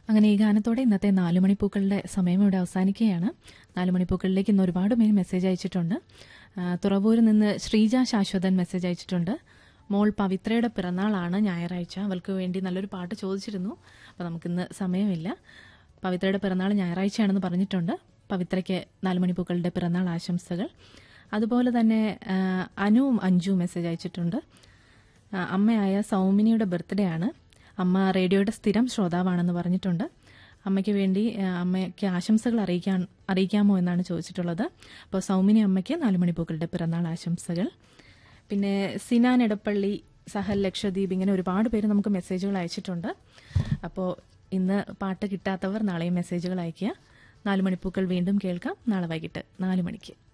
അങ്ങനെ ഈ ഗാനത്തോടെ ഇന്നത്തെ നാലു മണിപ്പൂക്കളുടെ സമയം ഇവിടെ അവസാനിക്കുകയാണ് നാലു മണിപ്പൂക്കളിലേക്ക് ഇന്ന് ഒരുപാട് പേര് മെസ്സേജ് അയച്ചിട്ടുണ്ട് ആ, തുറവൂരിൽ നിന്ന് ശ്രീജ ശാശ്വതൻ മെസ്സേജ് അയച്ചിട്ടുണ്ട് മോൾ പവിത്രയുടെ പിറന്നാളാണ് ഞായറാഴ്ച അവൾക്ക് വേണ്ടി നല്ലൊരു പാട്ട് ചോദിച്ചിരുന്നു അപ്പോൾ നമുക്കിന്ന് സമയമില്ല പവിത്രയുടെ പിറന്നാൾ ഞായറാഴ്ചയാണെന്ന് പറഞ്ഞിട്ടുണ്ട് പവിത്രയ്ക്ക് നാലു മണിപ്പൂക്കളുടെ പിറന്നാൾ ആശംസകൾ അതുപോലെ തന്നെ ആ, അനുവും അഞ്ജുവും മെസ്സേജ് അയച്ചിട്ടുണ്ട് ആ, അമ്മയായ സൗമിനിയുടെ ബർത്ത്ഡേ ആണ് അമ്മ റേഡിയോയുടെ സ്ഥിരം ശ്രോതാവാണെന്ന് പറഞ്ഞിട്ടുണ്ട് അമ്മയ്ക്ക് വേണ്ടി ആ, അമ്മയ്ക്ക് ആശംസകൾ അറിയിക്കാൻ അറിയിക്കാമോ എന്നാണ് ചോദിച്ചിട്ടുള്ളത് അപ്പോൾ സൗമിനി അമ്മയ്ക്ക് നാല് മണിപ്പൂക്കളുടെ പിറന്നാൾ ആശംസകൾ പിന്നെ സിനാൻ എടപ്പള്ളി സഹൽ ലക്ഷദ്വീപ് ഇങ്ങനെ ഒരുപാട് പേര് നമുക്ക് മെസ്സേജുകൾ അയച്ചിട്ടുണ്ട് അപ്പോൾ ഇന്ന് പാട്ട് കിട്ടാത്തവർ നാളെയും മെസ്സേജുകൾ അയയ്ക്കുക നാല് മണിപ്പൂക്കൾ വീണ്ടും കേൾക്കാം നാളെ വൈകിട്ട് നാല് മണിക്ക്